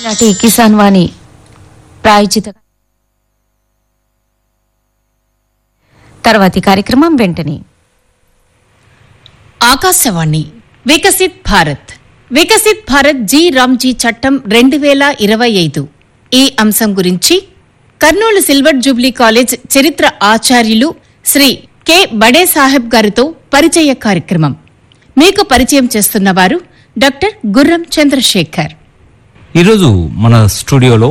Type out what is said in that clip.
నాటి కిసాన్ వాణి ప్రాయోజిత తర్వాతి కార్యక్రమం వెంటనే ఆకాశవాణి వికసిత్ భారత్ వికసిత్ భారత్ జీ రామ్జీ చట్టం రెండు వేల ఇరవై ఐదు ఈ అంశం గురించి కర్నూలు సిల్వర్ జూబ్లీ కాలేజ్ చరిత్ర ఆచార్యులు శ్రీ కె బడే సాహెబ్ గారితో పరిచయ కార్యక్రమం మీకు పరిచయం చేస్తున్నవారు డాక్టర్ గుర్రం చంద్రశేఖర్ ఈరోజు మన స్టూడియోలో